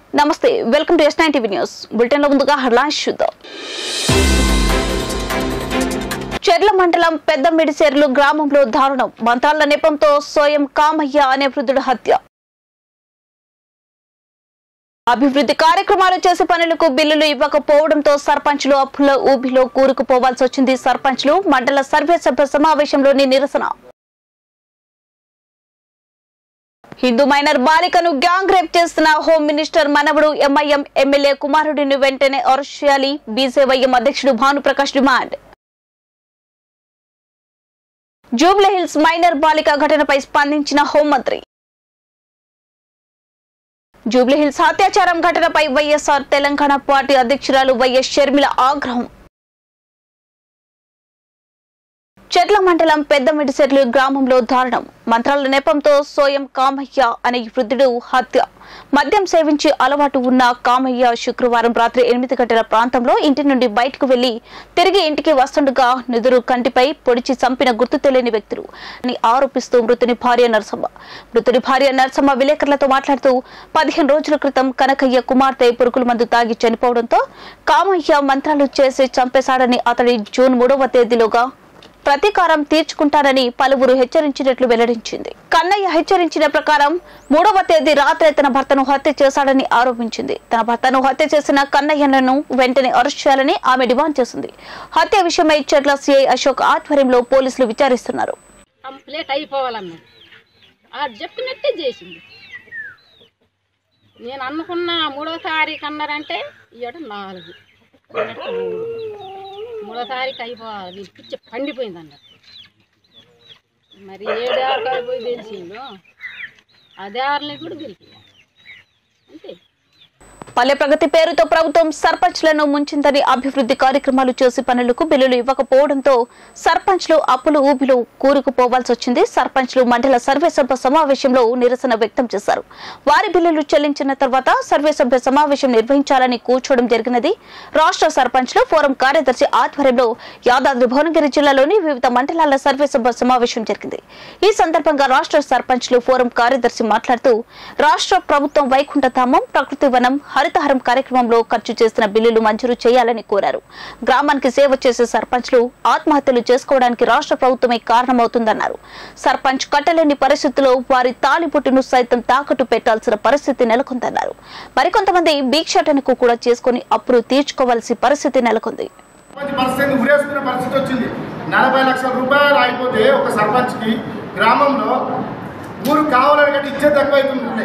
నమస్తే welcome to S nine TV news bulletin లో ముందుగా హెడ్లైన్స్ చూద్దాం చెర్ల మండలం పెద్ద మిడిసేర్లు గ్రామంలో దారుణం మంత్రాల నెపంతో సోయం కామయ్య అనే వృద్ధుడు హత్య అభివృద్ధి కార్యక్రమాలు చేసే పనులకు బిల్లులు ఇవ్వకపోవడంతో సర్పంచ్లు అప్పుల ఊబిలో కూరుకుపోవాల్సి వచ్చింది సర్పంచ్లు మండల సర్వే సభ్య సమావేశంలోని నిరసన హిందూ మైనర్ బాలికను గ్యాంగ్ రేప్ చేసిన హోమ్ మినిస్టర్ మనవడు ఎంఐఎం ఎమ్మెల్యే కుమారుడిని వెంటనే అరెస్ట్ చేయాలి బీజేవైఎం అధ్యక్షుడు భానుప్రకాష్ డిమాండ్ జూబ్లీహిల్స్ మైనర్ బాలిక ఘటనపై స్పందించిన హోంమంత్రి జూబ్లీహిల్స్ అత్యాచారం ఘటనపై వైఎస్ఆర్ తెలంగాణ పార్టీ అధ్యక్షురాలు వైఎస్ షర్మిల ఆగ్రహం చెట్ల మండలం పెద్దమిడిసెర్లు గ్రామంలో దారుణం మంత్రాల నెపంతో సోయం కామయ్య అనే వృద్ధుడు హత్య మద్యం సేవించి అలవాటు ఉన్న కామయ్య శుక్రవారం రాత్రి ఎనిమిది గంటల ప్రాంతంలో ఇంటి నుండి బయటకు వెళ్లి తిరిగి ఇంటికి వస్తుండగా నిదురు కంటిపై పొడిచి చంపిన గుర్తు తెలియని వ్యక్తులు అని ఆరోపిస్తూ మృతుని భార్య నరసమ్మ మృతుడి భార్య నరసమ్మ విలేకరులతో మాట్లాడుతూ పదిహేను రోజుల క్రితం కనకయ్య కుమార్తె పురుగుల మందు తాగి చనిపోవడంతో కామయ్య మంత్రాలు చేసి చంపేశాడని అతడి జూన్ మూడవ తేదీలోగా ప్రతీకారం తీర్చుకుంటానని పలువురు హెచ్చరించినట్లు వెల్లడించింది కన్నయ్య హెచ్చరించిన ప్రకారం మూడవ తేదీ రాత్రి తన భర్తను హత్య చేశాడని ఆరోపించింది తన భర్తను హత్య చేసిన కన్నయ్యను వెంటనే అరెస్ట్ చేయాలని ఆమె డిమాండ్ చేసింది హత్య విషయమై చెట్ల సిఐ అశోక్ ఆధ్వర్యంలో పోలీసులు విచారిస్తున్నారు కంప్లీట్ అయిపోవాలన్న అది చెప్పినట్టే చేసింది నేను అనుకున్న మూడో తారీఖు అన్నారంటే ఇయ్యట నాలుగు నిన్నటి మూడు. మూడో తారీఖు అయిపోవాలి వీళ్ళు పిచ్చి పండిపోయింది అన్నారు మరి ఏడు ఆరు అయిపోయి తెలిసిందో అదే ఆరుని కూడా గెలిపి అంతే పల్లె ప్రగతి పేరుతో ప్రభుత్వం సర్పంచ్లను ముంచిందని అభివృద్ధి కార్యక్రమాలు చేసి పనులకు బిల్లులు ఇవ్వకపోవడంతో సర్పంచ్లు అప్పులు ఊబిలో కూరుకుపోవాల్సి వచ్చింది సర్పంచ్లు మండల సర్వే సభ్య సమావేశంలో నిరసన వ్యక్తం చేశారు వారి బిల్లులు చెల్లించిన తర్వాత సర్వే సభ్య సమావేశం నిర్వహించాలని కూర్చోవడం జరిగినది రాష్ట్ర సర్పంచ్లు ఫోరం కార్యదర్శి ఆధ్వర్యంలో యాదాద్రి భువనగిరి జిల్లాలోని వివిధ మండలాల సర్వే సభ సమావేశం జరిగింది ఈ సందర్భంగా రాష్ట్ర సర్పంచ్లు ఫోరం కార్యదర్శి మాట్లాడుతూ రాష్ట్ర ప్రభుత్వం వైకుంఠధామం ప్రకృతి వనం హరితహారం కార్యక్రమంలో ఖర్చు చేసిన బిల్లులు మంజూరు చేయాలని కోరారు గ్రామానికి సేవ చేసే సర్పంచ్లు ఆత్మహత్యలు చేసుకోవడానికి రాష్ట్ర ప్రభుత్వమే కారణమవుతుందన్నారు సర్పంచ్ కట్టలేని పరిస్థితుల్లో వారి తాలిబొట్టును సైతం తాకట్టు పెట్టాల్సిన పరిస్థితి నెలకొందన్నారు మరికొంతమంది భిక్షాటనకు కూడా చేసుకుని అప్పులు తీర్చుకోవాల్సి పరిస్థితి నెలకొంది సర్పంచ్ పరిస్థితిని ఉరేసుకునే పరిస్థితి వచ్చింది నలభై లక్షల రూపాయలు అయిపోతే ఒక సర్పంచ్కి గ్రామంలో ఊరు కావాలని కంటే ఇచ్చే తక్కువైతుంది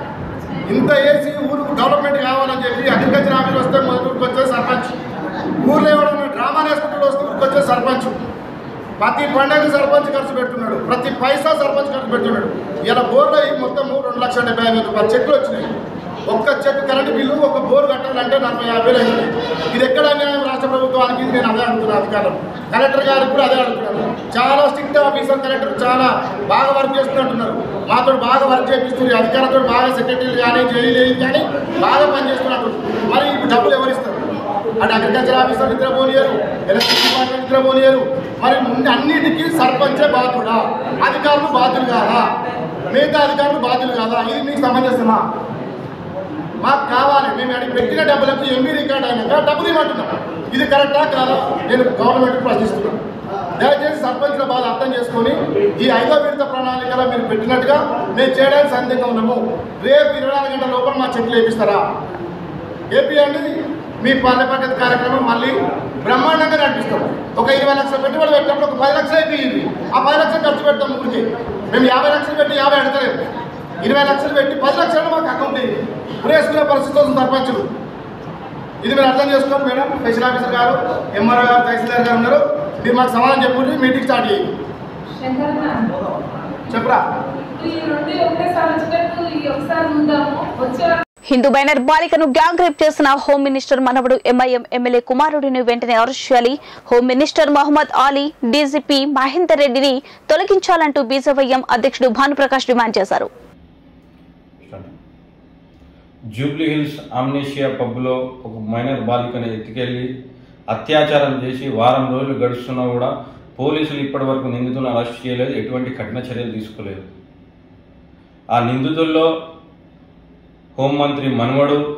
ఇంత వేసి ఊరుకు డెవలప్మెంట్ కావాలని చెప్పి అగ్రికల్చర్ ఆఫీస్ వస్తే మొదటి ఊరికి వచ్చే సర్పంచ్ ఊర్లో ఎవరైనా డ్రామా వేసుకుంటూ వస్తే ఊరికి వచ్చే సర్పంచ్ ప్రతి పండుగ సర్పంచ్ ఖర్చు పెట్టున్నాడు ప్రతి పైసా సర్పంచ్ ఖర్చు పెట్టున్నాడు ఇలా బోర్లో ఈ మొత్తం రెండు లక్షల డెబ్బై ఐదు రూపాయలు చెట్లు వచ్చినాయి ఒక్క చెట్టు కరెంట్ బిల్లు ఒక బోర్ కట్టాలంటే నలభై యాభై వేలు అయింది ఇది ఎక్కడ అన్యాయం రాష్ట్ర ప్రభుత్వానికి ఇది నేను అదే అడుగుతున్నాను అధికారులు కలెక్టర్ గారికి కూడా అదే అడుగుతున్నాను చాలా స్ట్రిక్ట్ ఆఫీసర్ కలెక్టర్ చాలా బాగా వర్క్ చేస్తున్నట్టున్నారు మాతో బాగా వర్క్ చేపిస్తున్నారు అధికారులతో బాగా సెక్రటరీలు కానీ జైలు కానీ బాగా పనిచేస్తున్నట్టు మరి ఇప్పుడు డబ్బులు ఎవరిస్తారు అటు అగ్రికల్చర్ ఆఫీసర్ నిద్రపోనియరు ఎలక్ట్రిక్ డిపార్ట్మెంట్ నిద్రపోనియరు మరి ముందు అన్నిటికీ సర్పంచే బాధ్యుడా అధికారులు బాధ్యులు కాదా మిగతా అధికారులు బాధ్యులు కాదా ఇది మీకు సమంజసమా మాకు కావాలి మేము అడిగి పెట్టిన డబ్బులకు ఎంబీ రికార్డ్ అయినాక డబ్బులు ఇవ్వమంటున్నాం ఇది కరెక్టా కాదా నేను గవర్నమెంట్ ప్రశ్నిస్తున్నాను దయచేసి సర్పంచ్ల బాధ అర్థం చేసుకొని ఈ ఐదో విడత ప్రణాళికలో మీరు పెట్టినట్టుగా మేము చేయడానికి సందేహం ఉన్నాము రేపు ఇరవై నాలుగు గంటల లోపల మా చెట్లు వేపిస్తారా ఏపీ అండి మీ పల్లె ప్రగతి కార్యక్రమం మళ్ళీ బ్రహ్మాండంగా నడిపిస్తాం ఒక ఇరవై లక్షలు పెట్టుబడి పెట్టినప్పుడు ఒక పది లక్షలు అయిపోయింది ఆ పది లక్షలు ఖర్చు పెడతాం ఊరికి మేము యాభై లక్షలు పెట్టి యాభై అడతలేదు ఇరవై లక్షలు పెట్టి పది లక్షలు మాకు అకౌంట్ అయ్యింది ఉరేసుకునే పరిస్థితి వస్తుంది సర్పంచులు ఇది మీరు అర్థం చేసుకోండి మేడం స్పెషల్ ఆఫీసర్ గారు ఎంఆర్ఓ గారు తహసీల్దార్ గారు ఉన్నారు మీరు మాకు సమాధానం చెప్పండి మీటింగ్ స్టార్ట్ చేయండి చెప్పరా ఈ రెండు ఒకటేసారి వచ్చినట్టు ఈ ఒకసారి ఉందాము వచ్చే హిందూ మైనర్ బాలికను గ్యాంగ్ రేప్ చేసిన హోమ్ మినిస్టర్ మనవడు ఎంఐఎం ఎమ్మెల్యే కుమారుడిని వెంటనే అరెస్ట్ చేయాలి home minister Mohammed Ali DGP Mahender రెడ్డిని తొలగించాలంటూ బీజేవైఎం అధ్యక్షుడు భానుప్రకాష్ డిమాండ్ చేశారు జూబ్లీ హిల్స్ ఆమ్నేషియా పబ్లో ఒక మైనర్ బాలికను ఎత్తుకెళ్లి అత్యాచారం చేసి వారం రోజులు గడుస్తున్నా కూడా పోలీసులు ఇప్పటి వరకు నిందితులను అరెస్ట్ చేయలేదు ఎటువంటి కఠిన చర్యలు తీసుకోలేదు ఆ నిందితుల్లో హోంమంత్రి మనవడు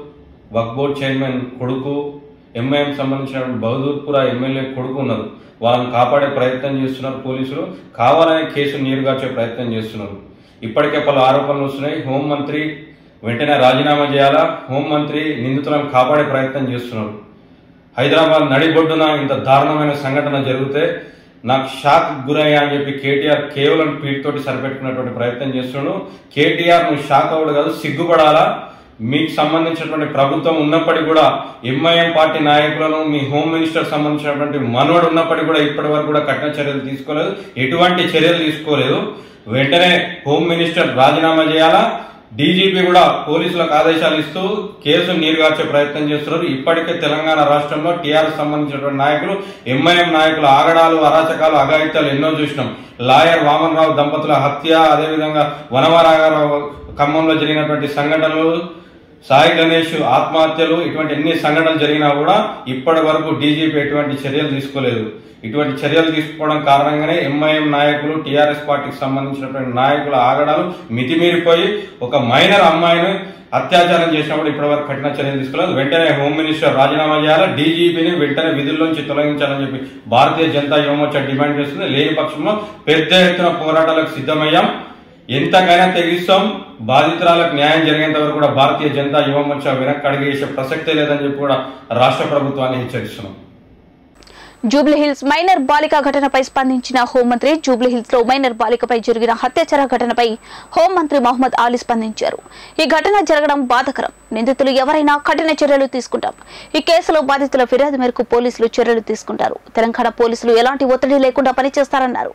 వక్ బోర్డ్ చైర్మన్ కొడుకు ఎంఐఎం సంబంధించిన బహదూర్పుర ఎమ్మెల్యే కొడుకు ఉన్నారు వాళ్ళని కాపాడే ప్రయత్నం చేస్తున్నారు పోలీసులు కావాలనే కేసు నీరుగార్చే ప్రయత్నం చేస్తున్నారు ఇప్పటికే పలు ఆరోపణలు వస్తున్నాయి హోంమంత్రి వెంటనే రాజీనామా చేయాలా హోంమంత్రి నిందితులను కాపాడే ప్రయత్నం చేస్తున్నారు హైదరాబాద్ నడిబొడ్డున ఇంత దారుణమైన సంఘటన జరిగితే నాకు షాక్ గురయ్యా అని చెప్పి కేటీఆర్ కేవలం ట్వీట్ తోటి సరిపెట్టుకున్నటువంటి ప్రయత్నం చేస్తున్నాడు కేటీఆర్ నువ్వు షాక్ అవ్వడు కాదు సిగ్గుపడాలా మీకు సంబంధించినటువంటి ప్రభుత్వం ఉన్నప్పటికీ కూడా ఎంఐఎం పార్టీ నాయకులను మీ హోమ్ మినిస్టర్ సంబంధించినటువంటి మనవడు ఉన్నప్పటికీ కూడా ఇప్పటి వరకు కూడా కఠిన చర్యలు తీసుకోలేదు ఎటువంటి చర్యలు తీసుకోలేదు వెంటనే హోమ్ మినిస్టర్ రాజీనామా చేయాలా డీజీపీ కూడా పోలీసులకు ఆదేశాలు ఇస్తూ కేసు నీరుగార్చే ప్రయత్నం చేస్తున్నారు ఇప్పటికే తెలంగాణ రాష్ట్రంలో టీఆర్ఎస్ సంబంధించినటువంటి నాయకులు ఎంఐఎం నాయకుల ఆగడాలు అరాచకాలు అఘాయిత్యాలు ఎన్నో చూసినాం లాయర్ వామన్ రావు దంపతుల హత్య అదేవిధంగా వనవరాగారావు ఖమ్మంలో జరిగినటువంటి సంఘటనలు సాయి గణేష్ ఆత్మహత్యలు ఇటువంటి ఎన్ని సంఘటనలు జరిగినా కూడా ఇప్పటి వరకు డీజీపీ ఎటువంటి చర్యలు తీసుకోలేదు ఇటువంటి చర్యలు తీసుకోవడం కారణంగానే ఎంఐఎం నాయకులు టీఆర్ఎస్ పార్టీకి సంబంధించినటువంటి నాయకుల ఆగడాలు మితిమీరిపోయి ఒక మైనర్ అమ్మాయిని అత్యాచారం చేసినప్పుడు ఇప్పటి వరకు కఠిన చర్యలు తీసుకోలేదు వెంటనే హోమ్ మినిస్టర్ రాజీనామా చేయాలి డీజీపీని వెంటనే విధుల్లోంచి తొలగించాలని చెప్పి భారతీయ జనతా యువమోర్చా డిమాండ్ చేస్తుంది లేని పక్షంలో పెద్ద ఎత్తున పోరాటాలకు సిద్ధమయ్యాం ఎంతకైనా తెగిస్తాం బాధితురాలకు న్యాయం జరిగేంత వరకు కూడా భారతీయ జనతా యువమోర్చా వెనక్కి అడిగేసే ప్రసక్తే లేదని చెప్పి కూడా రాష్ట్ర ప్రభుత్వాన్ని హెచ్చరిస్తున్నాం జూబ్లీహిల్స్ మైనర్ బాలిక ఘటనపై స్పందించిన హోంమంత్రి జూబ్లీహిల్స్ లో మైనర్ బాలికపై జరిగిన హత్యాచార ఘటనపై హోంమంత్రి మహమ్మద్ ఆలీ స్పందించారు ఈ ఘటన జరగడం బాధకరం నిందితులు ఎవరైనా కఠిన చర్యలు తీసుకుంటాం ఈ కేసులో బాధితుల ఫిర్యాదు మేరకు పోలీసులు చర్యలు తీసుకుంటారు తెలంగాణ పోలీసులు ఎలాంటి ఒత్తిడి లేకుండా పనిచేస్తారన్నారు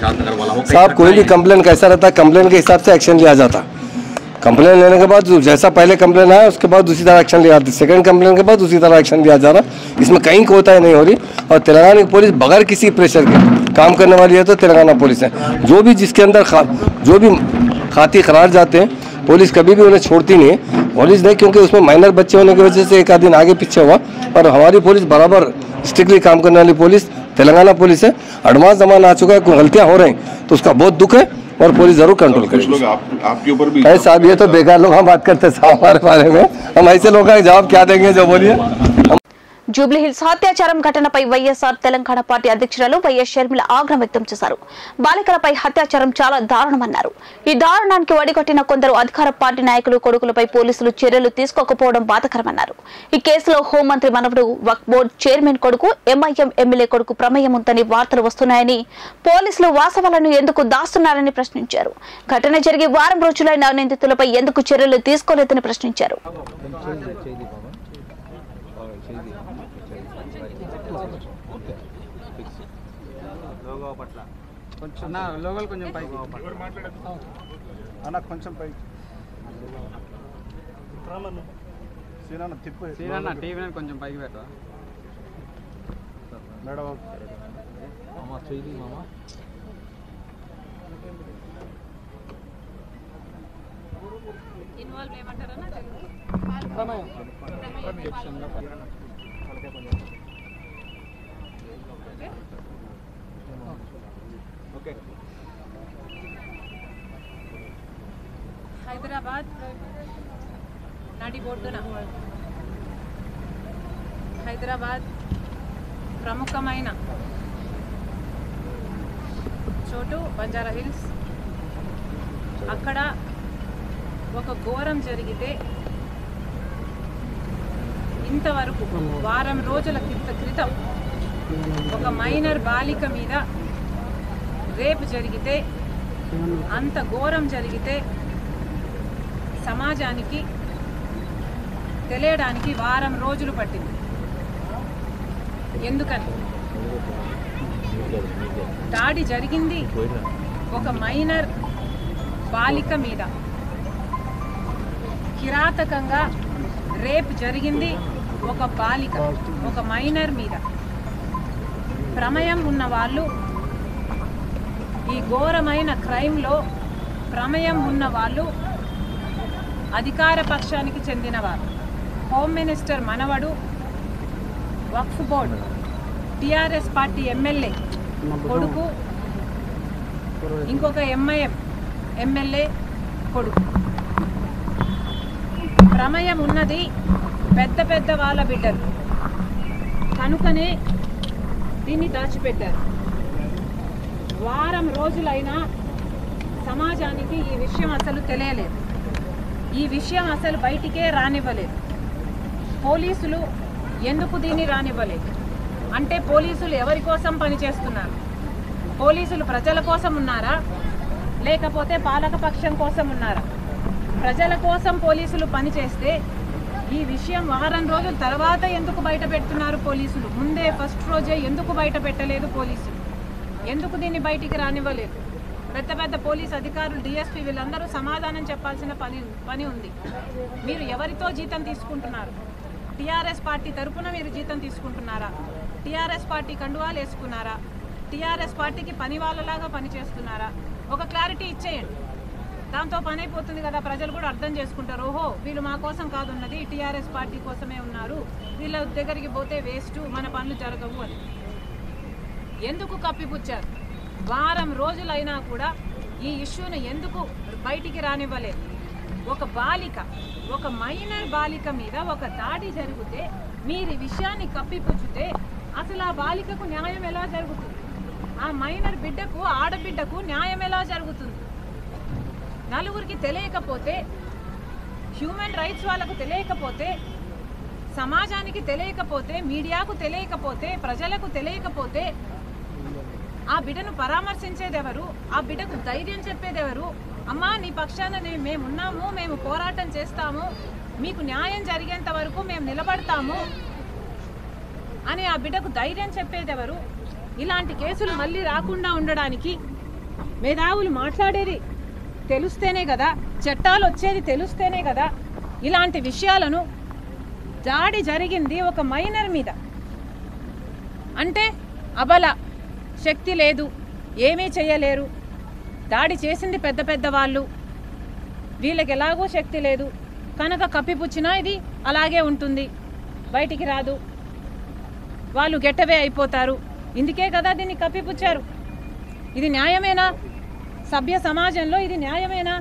साहब कोई भी कंप्लेन कैसा रहता है कंप्लेन के हिसाब से एक्शन लिया जाता कंप्लेन लेने के बाद जो जैसा पहले कंप्लेन आया उसके बाद उसी तरह एक्शन लिया जाता सेकंड कंप्लेन के बाद उसी तरह एक्शन लिया जा रहा इसमें कहीं कोताही नहीं हो रही और तेलंगाना की पुलिस बगैर किसी प्रेशर के काम करने वाली है तो तेलंगाना पुलिस है जो भी जिसके अंदर खा, जो भी खाती करार जाते हैं पुलिस कभी भी उन्हें छोड़ती नहीं है पुलिस नहीं क्योंकि उसमें माइनर बच्चे होने की वजह से एक आध दिन आगे पीछे हुआ पर हमारी पुलिस बराबर स्ट्रिक्टली काम करने वाली पुलिस तेलंगाना पुलिस है एडवांस जमाना आ चुका है कोई गलतियां हो रही तो उसका बहुत दुख है और पुलिस जरूर कंट्रोल कुछ लोग करेगी आप, आपके ऊपर भी अरे साहब ये तो बेकार लोग हम बात करते हैं साहब हमारे बारे में हम ऐसे लोगों का जवाब क्या देंगे जो बोलिए జూబ్లీహిల్స్ హత్యాచారం ఘటనపై వైఎస్ఆర్ తెలంగాణ పార్టీ అధ్యక్షురాలు వైఎస్ షర్మిల ఆగ్రహం వ్యక్తం చేశారు బాలికలపై అత్యాచారం చాలా దారుణమన్నారు ఈ దారుణానికి వడిగొట్టిన కొందరు అధికార పార్టీ నాయకులు కొడుకులపై పోలీసులు చర్యలు తీసుకోకపోవడం బాధకరమన్నారు ఈ కేసులో హోంమంత్రి మనవడు వక్ బోర్డు చైర్మన్ కొడుకు ఎంఐఎం ఎమ్మెల్యే కొడుకు ప్రమేయం ఉందని వార్తలు వస్తున్నాయని పోలీసులు వాస్తవాలను ఎందుకు దాస్తున్నారని ప్రశ్నించారు ఘటన జరిగి వారం రోజులైన నిందితులపై ఎందుకు చర్యలు తీసుకోలేదని ప్రశ్నించారు కొంచెం నా లోగల్ కొంచెం పైకి అన్న కొంచెం పై సీనన్న తిప్పు సీనన్న టీవీ కొంచెం పైకి పెట్టరా మేడం మామ చేయి మామ హైదరాబాద్ నడిబొడ్డున హైదరాబాద్ ప్రముఖమైన చోటు బంజారా హిల్స్ అక్కడ ఒక ఘోరం జరిగితే ఇంతవరకు వారం రోజుల క్రిత క్రితం ఒక మైనర్ బాలిక మీద రేపు జరిగితే అంత ఘోరం జరిగితే సమాజానికి తెలియడానికి వారం రోజులు పట్టింది ఎందుకని దాడి జరిగింది ఒక మైనర్ బాలిక మీద కిరాతకంగా రేప్ జరిగింది ఒక బాలిక ఒక మైనర్ మీద ప్రమేయం ఉన్న వాళ్ళు ఈ ఘోరమైన క్రైమ్లో ప్రమేయం ఉన్న వాళ్ళు అధికార పక్షానికి చెందినవారు హోమ్ మినిస్టర్ మనవడు Waqf board TRS party MLA కొడుకు ఇంకొక ఎంఐఎం ఎమ్మెల్యే కొడుకు ప్రమేయం ఉన్నది పెద్ద పెద్ద వాళ్ళ బిడ్డలు కనుకనే దీన్ని దాచిపెట్టారు వారం రోజులైనా సమాజానికి ఈ విషయం అసలు తెలియలేదు ఈ విషయం అసలు బయటికే రానివ్వలేదు పోలీసులు ఎందుకు దీన్ని రానివ్వలేదు అంటే పోలీసులు ఎవరి కోసం పనిచేస్తున్నారు పోలీసులు ప్రజల కోసం ఉన్నారా లేకపోతే పాలకపక్షం కోసం ఉన్నారా ప్రజల కోసం పోలీసులు పనిచేస్తే ఈ విషయం వారం రోజుల తర్వాత ఎందుకు బయట పెడుతున్నారు పోలీసులు ముందే ఫస్ట్ రోజే ఎందుకు బయట పెట్టలేదు పోలీసులు ఎందుకు దీన్ని బయటికి రానివ్వలేదు పెద్ద పెద్ద పోలీస్ అధికారులు డిఎస్పీ వీళ్ళందరూ సమాధానం చెప్పాల్సిన పని పని ఉంది మీరు ఎవరితో జీతం తీసుకుంటున్నారు టీఆర్ఎస్ పార్టీ తరపున మీరు జీతం తీసుకుంటున్నారా టీఆర్ఎస్ పార్టీ కండువాలు వేసుకున్నారా టీఆర్ఎస్ పార్టీకి పని వాళ్ళలాగా పనిచేస్తున్నారా ఒక క్లారిటీ ఇచ్చేయండి దాంతో పని అయిపోతుంది కదా ప్రజలు కూడా అర్థం చేసుకుంటారు ఓహో వీళ్ళు మా కోసం కాదున్నది టీఆర్ఎస్ పార్టీ కోసమే ఉన్నారు వీళ్ళ దగ్గరికి పోతే వేస్ట్ మన పనులు జరగవు అని ఎందుకు కప్పిపుచ్చారు వారం రోజులైనా కూడా ఈ ఇష్యూను ఎందుకు బయటికి రానివ్వలేదు ఒక బాలిక ఒక మైనర్ బాలిక మీద ఒక దాడి జరిగితే మీరు ఈ విషయాన్ని కప్పిపుచ్చితే అసలు ఆ బాలికకు న్యాయం ఎలా జరుగుతుంది ఆ మైనర్ బిడ్డకు ఆడబిడ్డకు న్యాయం ఎలా జరుగుతుంది నలుగురికి తెలియకపోతే హ్యూమన్ రైట్స్ వాళ్ళకు తెలియకపోతే సమాజానికి తెలియకపోతే మీడియాకు తెలియకపోతే ప్రజలకు తెలియకపోతే ఆ బిడ్డను పరామర్శించేది ఎవరు ఆ బిడ్డకు ధైర్యం చెప్పేది ఎవరు అమ్మా నీ పక్షాన నే- మేమున్నాము మేము పోరాటం చేస్తాము మీకు న్యాయం జరిగేంత వరకు మేము నిలబడతాము అని ఆ బిడ్డకు ధైర్యం చెప్పేది ఎవరు ఇలాంటి కేసులు మళ్ళీ రాకుండా ఉండడానికి మేధావులు మాట్లాడేది తెలుస్తేనే కదా చట్టాలు వచ్చేది తెలుస్తేనే కదా ఇలాంటి విషయాలను దాడి జరిగింది ఒక మైనర్ మీద అంటే అబల శక్తి లేదు ఏమీ చేయలేరు దాడి చేసింది పెద్ద పెద్ద వాళ్ళు వీళ్ళకి ఎలాగో శక్తి లేదు కనుక కప్పిపుచ్చినా ఇది అలాగే ఉంటుంది బయటికి రాదు వాళ్ళు గెట్టవే అయిపోతారు ఇందుకే కదా దీన్ని కప్పిపుచ్చారు ఇది న్యాయమేనా సభ్య సమాజంలో ఇది న్యాయమేనా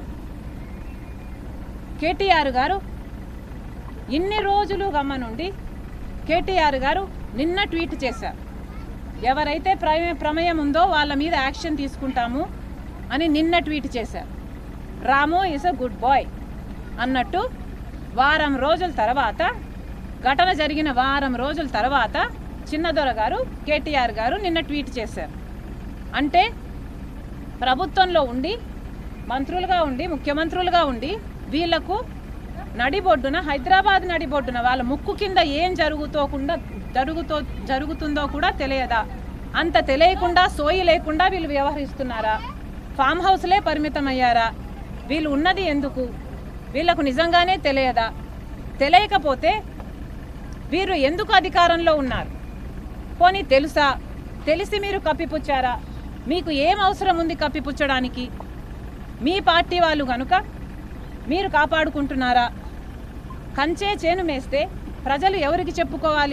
కేటీఆర్ గారు ఇన్ని రోజులు గమ్మనుండి కేటీఆర్ గారు నిన్న ట్వీట్ చేశారు ఎవరైతే ప్రమే ప్రమేయం ఉందో వాళ్ళ మీద యాక్షన్ తీసుకుంటాము అని నిన్న ట్వీట్ చేశారు Ramu is a good boy అన్నట్టు వారం రోజుల తర్వాత ఘటన జరిగిన వారం రోజుల తర్వాత చిన్నదొర గారు కేటీఆర్ గారు నిన్న ట్వీట్ చేశారు అంటే ప్రభుత్వంలో ఉండి మంత్రులుగా ఉండి ముఖ్యమంత్రులుగా ఉండి వీళ్లకు నడిబొడ్డున హైదరాబాద్ నడిబొడ్డున వాళ్ళ ముక్కు కింద ఏం జరుగుతోకుండా జరుగుతో జరుగుతుందో కూడా తెలియదా అంత తెలియకుండా సోయి లేకుండా వీళ్ళు వ్యవహరిస్తున్నారా ఫామ్ హౌస్లే పరిమితమయ్యారా వీళ్ళు ఉన్నది ఎందుకు వీళ్ళకు నిజంగానే తెలియదా తెలియకపోతే వీరు ఎందుకు అధికారంలో ఉన్నారు పోనీ తెలుసా తెలిసి మీరు కప్పిపుచ్చారా మీకు ఏం అవసరం ఉంది కప్పిపుచ్చడానికి మీ పార్టీ వాళ్ళు కనుక మీరు కాపాడుకుంటున్నారా కంచే చేను మేస్తే ప్రజలు ఎవరికి చెప్పుకోవాలి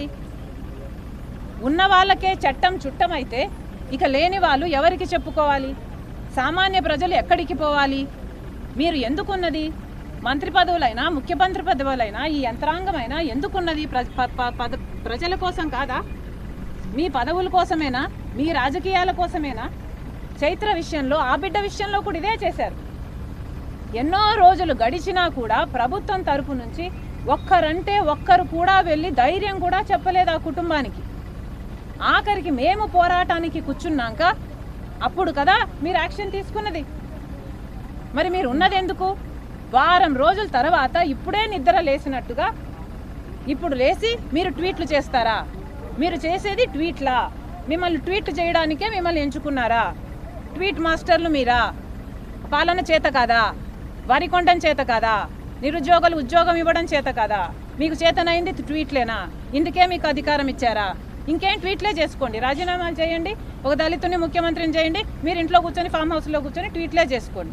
ఉన్న వాళ్ళకే చట్టం చుట్టమైతే ఇక లేని వాళ్ళు ఎవరికి చెప్పుకోవాలి సామాన్య ప్రజలు ఎక్కడికి పోవాలి మీరు ఎందుకున్నది మంత్రి పదవులైనా ముఖ్యమంత్రి పదవులైనా ఈ యంత్రాంగమైనా ఎందుకున్నది ప్ర- ప- ప- పద- ప్రజల కోసం కాదా మీ పదవుల కోసమేనా మీ రాజకీయాల కోసమేనా చైత్ర విషయంలో ఆ బిడ్డ విషయంలో కూడా ఇదే చేశారు ఎన్నో రోజులు గడిచినా కూడా ప్రభుత్వం తరపు నుంచి ఒక్కరంటే ఒక్కరు కూడా వెళ్ళి ధైర్యం కూడా చెప్పలేదు ఆ కుటుంబానికి ఆఖరికి మేము పోరాటానికి కూర్చున్నాక అప్పుడు కదా మీరు యాక్షన్ తీసుకున్నది మరి మీరు ఉన్నది ఎందుకు వారం రోజుల తర్వాత ఇప్పుడే నిద్ర లేచినట్టుగా ఇప్పుడు లేచి మీరు ట్వీట్లు చేస్తారా మీరు చేసేది ట్వీట్లా మిమ్మల్ని ట్వీట్ చేయడానికే మిమ్మల్ని ఎంచుకున్నారా ట్వీట్ మాస్టర్లు మీరా పాలన చేత కాదా వరి కొండం చేత కాదా నిరుద్యోగులు ఉద్యోగం ఇవ్వడం చేత కాదా మీకు చేతనైంది ట్వీట్లేనా ఇందుకే మీకు అధికారం ఇచ్చారా ఇంకేం ట్వీట్లే చేసుకోండి రాజీనామాలు చేయండి ఒక దళితుని ముఖ్యమంత్రిని చేయండి మీరు ఇంట్లో కూర్చొని ఫామ్ హౌస్లో కూర్చొని ట్వీట్లే చేసుకోండి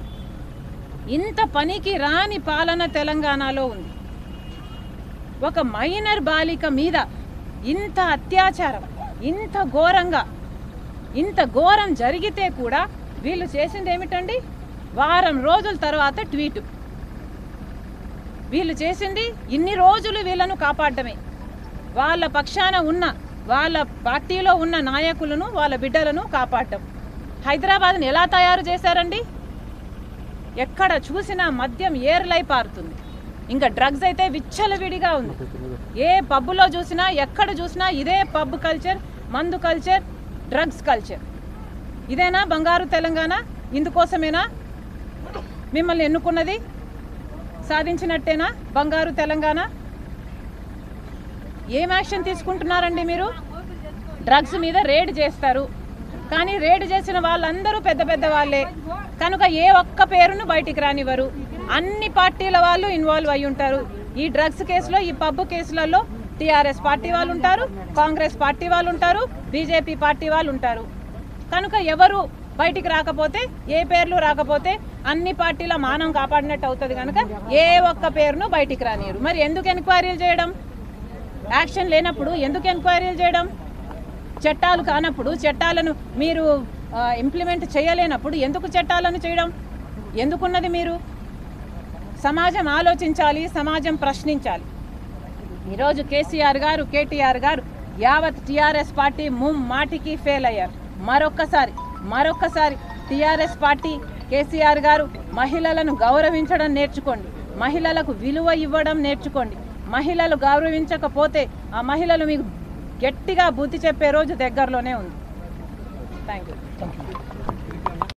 ఇంత పనికి రాని పాలన తెలంగాణలో ఉంది ఒక మైనర్ బాలిక మీద ఇంత అత్యాచారం ఇంత ఘోరంగా ఇంత ఘోరం జరిగితే కూడా వీళ్ళు చేసింది ఏమిటండి వారం రోజుల తర్వాత ట్వీట్ వీళ్ళు చేసింది ఇన్ని రోజులు వీళ్ళను కాపాడటమే వాళ్ళ పక్షాన ఉన్న వాళ్ళ పార్టీలో ఉన్న నాయకులను వాళ్ళ బిడ్డలను కాపాడటం హైదరాబాద్ని ఎలా తయారు చేశారండి ఎక్కడ చూసినా మద్యం ఏర్లై పారుతుంది ఇంకా డ్రగ్స్ అయితే విచ్చలవిడిగా ఉంది ఏ పబ్బులో చూసినా ఎక్కడ చూసినా ఇదే పబ్ కల్చర్ మందు కల్చర్ డ్రగ్స్ కల్చర్ ఇదేనా బంగారు తెలంగాణ ఇందుకోసమేనా మిమ్మల్ని ఎన్నుకున్నది సాధించినట్టేనా బంగారు తెలంగాణ ఏం యాక్షన్ తీసుకుంటున్నారండి మీరు డ్రగ్స్ మీద రేడ్ చేస్తారు కానీ రేడ్ చేసిన వాళ్ళందరూ పెద్ద పెద్ద వాళ్ళే కనుక ఏ ఒక్క పేరును బయటికి రానివ్వరు అన్ని పార్టీల వాళ్ళు ఇన్వాల్వ్ అయి ఉంటారు ఈ డ్రగ్స్ కేసులో ఈ పబ్బు కేసులలో టీఆర్ఎస్ పార్టీ వాళ్ళు ఉంటారు కాంగ్రెస్ పార్టీ వాళ్ళు ఉంటారు బీజేపీ పార్టీ వాళ్ళు ఉంటారు కనుక ఎవరు బయటికి రాకపోతే ఏ పేర్లు రాకపోతే అన్ని పార్టీల మానం కాపాడినట్టు అవుతుంది కనుక ఏ ఒక్క పేరును బయటికి రానియరు మరి ఎందుకు ఎంక్వైరీలు చేయడం యాక్షన్ లేనప్పుడు ఎందుకు ఎంక్వైరీలు చేయడం చట్టాలు కానప్పుడు చట్టాలను మీరు ఇంప్లిమెంట్ చేయలేనప్పుడు ఎందుకు చట్టాలను చేయడం ఎందుకున్నది మీరు సమాజం ఆలోచించాలి సమాజం ప్రశ్నించాలి ఈరోజు కేసీఆర్ గారు కేటీఆర్ గారు యావత్ టీఆర్ఎస్ పార్టీ ముమ్మాటికి ఫెయిల్ అయ్యారు మరొక్కసారి మరొక్కసారి టీఆర్ఎస్ పార్టీ కేసీఆర్ గారు మహిళలను గౌరవించడం నేర్చుకోండి మహిళలకు విలువ ఇవ్వడం నేర్చుకోండి మహిళలు గౌరవించకపోతే ఆ మహిళలు మీకు గట్టిగా బుద్ధి చెప్పే రోజు దగ్గరలోనే ఉంది థ్యాంక్ యూ